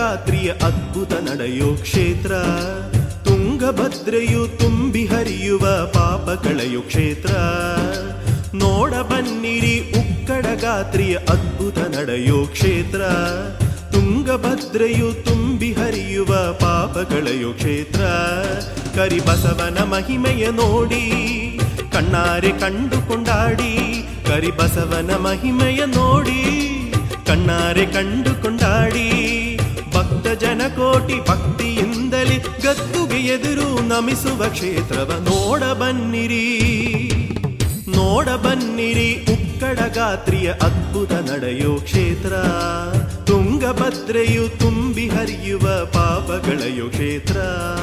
ಉಕ್ಕಡಗಾತ್ರಿಯ ಅದ್ಭುತ ನಡೆಯೋ ಕ್ಷೇತ್ರ ತುಂಗಭದ್ರೆಯು ತುಂಬಿ ಹರಿಯುವ ಪಾಪ ಕಳೆಯೋ ಕ್ಷೇತ್ರ ನೋಡ ಬನ್ನಿರಿ ಉಕ್ಕಡಗಾತ್ರಿಯ ಅದ್ಭುತ ನಡೆಯೋ ಕ್ಷೇತ್ರ ತುಂಗಭದ್ರೆಯು ತುಂಬಿ ಹರಿಯುವ ಪಾಪ ಕಳೆಯೋ ಕ್ಷೇತ್ರ ಕರಿಬಸವನ ಮಹಿಮೆಯ ನೋಡಿ ಕಣ್ಣಾರೆ ಕಂಡು ಕೊಂಡಾಡಿ ಕರಿಬಸವನ ಮಹಿಮೆಯ ನೋಡಿ ಕಣ್ಣಾರೆ ಕಂಡು ಕೊಂಡಾಡಿ ಭಕ್ತ ಜನಕೋಟಿ ಭಕ್ತಿಯಿಂದಲೇ ಗದ್ದುಗೆ ಎದುರು ನಮಿಸುವ ಕ್ಷೇತ್ರವ ನೋಡ ಬನ್ನಿರಿ ನೋಡ ಬನ್ನಿರಿ ಉಕ್ಕಡಗಾತ್ರಿಯ ಅದ್ಭುತ ನಡೆಯೋ ಕ್ಷೇತ್ರ ತುಂಗಭದ್ರೆಯು ತುಂಬಿ ಹರಿಯುವ ಪಾಪಗಳೆಯೋ ಕ್ಷೇತ್ರ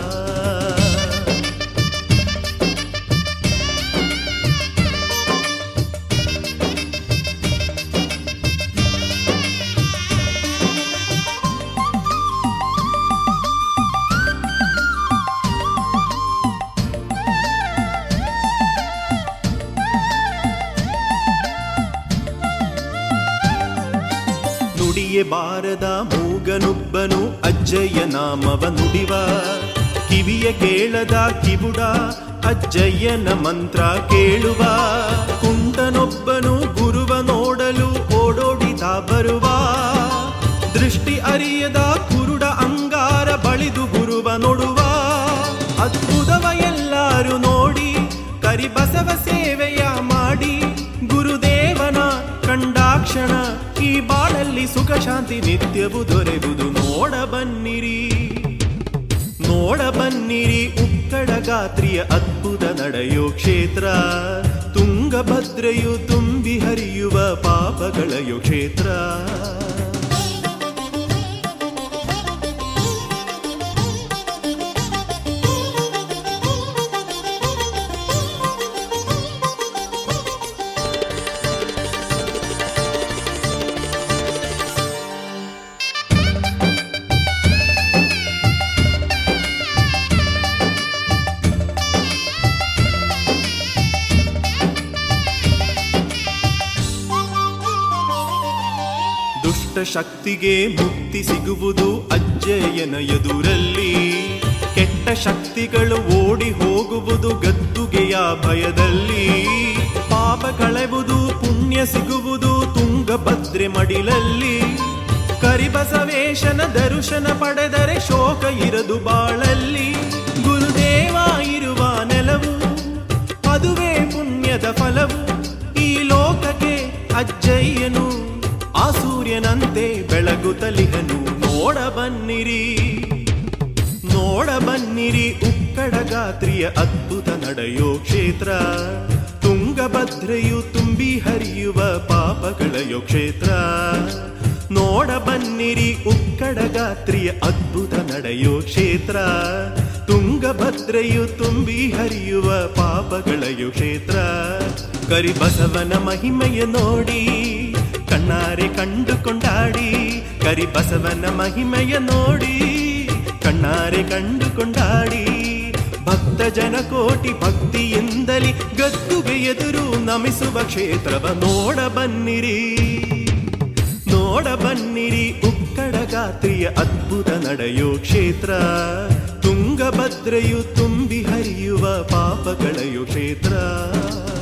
ನುಡಿಯೇ ಬಾರದ ಮೂಗನೊಬ್ಬನು ಅಜ್ಜಯ್ಯ ನಾಮವ ನುಡಿವ ಕಿವಿಯ ಕೇಳದ ಕಿಬುಡ ಅಜ್ಜಯ್ಯನ ಮಂತ್ರ ಕೇಳುವ ಕುಂಟನೊಬ್ಬನು ಗುರುವ ನೋಡಲು ಓಡೋಡಿದ ಬರುವ ದೃಷ್ಟಿ ಅರಿಯದ ಕುರುಡ ಅಂಗಾರ ಬಳಿದು ಗುರುವ ನೋಡುವ ಅದ್ಭುತವ ಎಲ್ಲರೂ ನೋಡಿ ಕರಿಬಸವ ಸೇವೆಯ ಮಾಡಿ ಗುರುದೇವನ ಕಂಡಾಕ್ಷಣ ಈ ಬಾಳಲ್ಲಿ ಸುಖ ಶಾಂತಿ ನಿತ್ಯವೂ ದೊರೆಯುವುದು ನೋಡ ಬನ್ನಿರಿ ನೋಡ ಬನ್ನಿರಿ ಉಕ್ಕಡಗಾತ್ರಿಯ ಅದ್ಭುತ ನಡೆಯೋ ಕ್ಷೇತ್ರ ತುಂಗಭದ್ರೆಯು ತುಂಬಿ ಹರಿಯುವ ಪಾಪಗಳೆಯೋ ಕ್ಷೇತ್ರ ದುಷ್ಟ ಶಕ್ತಿಗೆ ಮುಕ್ತಿ ಸಿಗುವುದು ಅಜ್ಜಯ್ಯನ ಎದುರಲ್ಲಿ ಕೆಟ್ಟ ಶಕ್ತಿಗಳು ಓಡಿ ಹೋಗುವುದು ಗದ್ದುಗೆಯ ಭಯದಲ್ಲಿ ಪಾಪ ಕಳೆವುದು ಪುಣ್ಯ ಸಿಗುವುದು ತುಂಗಭದ್ರೆ ಮಡಿಲಲ್ಲಿ ಕರಿಬಸವೇಶನ ದರ್ಶನ ಪಡೆದರೆ ಶೋಕ ಇರದು ಬಾಳಲ್ಲಿ ಗುರುದೇವ ಇರುವ ನೆಲವು ಅದುವೇ ಪುಣ್ಯದ ಫಲವು ಈ ಲೋಕಕ್ಕೆ ಅಜ್ಜಯ್ಯನು ಆ ಸೂರ್ಯನಂತೆ ಬೆಳಗುತ್ತಲಿಹನು ನೋಡ ಬನ್ನಿರಿ ನೋಡ ಬನ್ನಿರಿ ಉಕ್ಕಡಗಾತ್ರಿಯ ಅದ್ಭುತ ನಡೆಯೋ ಕ್ಷೇತ್ರ ತುಂಗಭದ್ರೆಯು ತುಂಬಿ ಹರಿಯುವ ಪಾಪಗಳೆಯೋ ಕ್ಷೇತ್ರ ನೋಡ ಬನ್ನಿರಿ ಉಕ್ಕಡಗಾತ್ರಿಯ ಅದ್ಭುತ ನಡೆಯೋ ಕ್ಷೇತ್ರ ತುಂಗಭದ್ರೆಯು ತುಂಬಿ ಹರಿಯುವ ಪಾಪಗಳೆಯೋ ಕ್ಷೇತ್ರ ಕರಿಬಸವನ ಮಹಿಮೆಯ ನೋಡಿ ಕಣ್ಣಾರೆ ಕಂಡು ಕೊಂಡಾಡಿ ಕರಿಬಸವನ ಮಹಿಮೆಯ ನೋಡಿ ಕಣ್ಣಾರೆ ಕಂಡು ಕೊಂಡಾಡಿ ಭಕ್ತ ಜನ ಕೋಟಿ ಭಕ್ತಿಯಿಂದಲೇ ಗದ್ದುಗೆ ಎದುರು ನಮಿಸುವ ಕ್ಷೇತ್ರವ ನೋಡ ಬನ್ನಿರಿ ನೋಡ ಬನ್ನಿರಿ ಉಕ್ಕಡಗಾತ್ರಿಯ ಅದ್ಭುತ ನಡೆಯೋ ಕ್ಷೇತ್ರ ತುಂಗಭದ್ರೆಯು ತುಂಬಿ ಹರಿಯುವ ಪಾಪಗಳೆಯೋ ಕ್ಷೇತ್ರ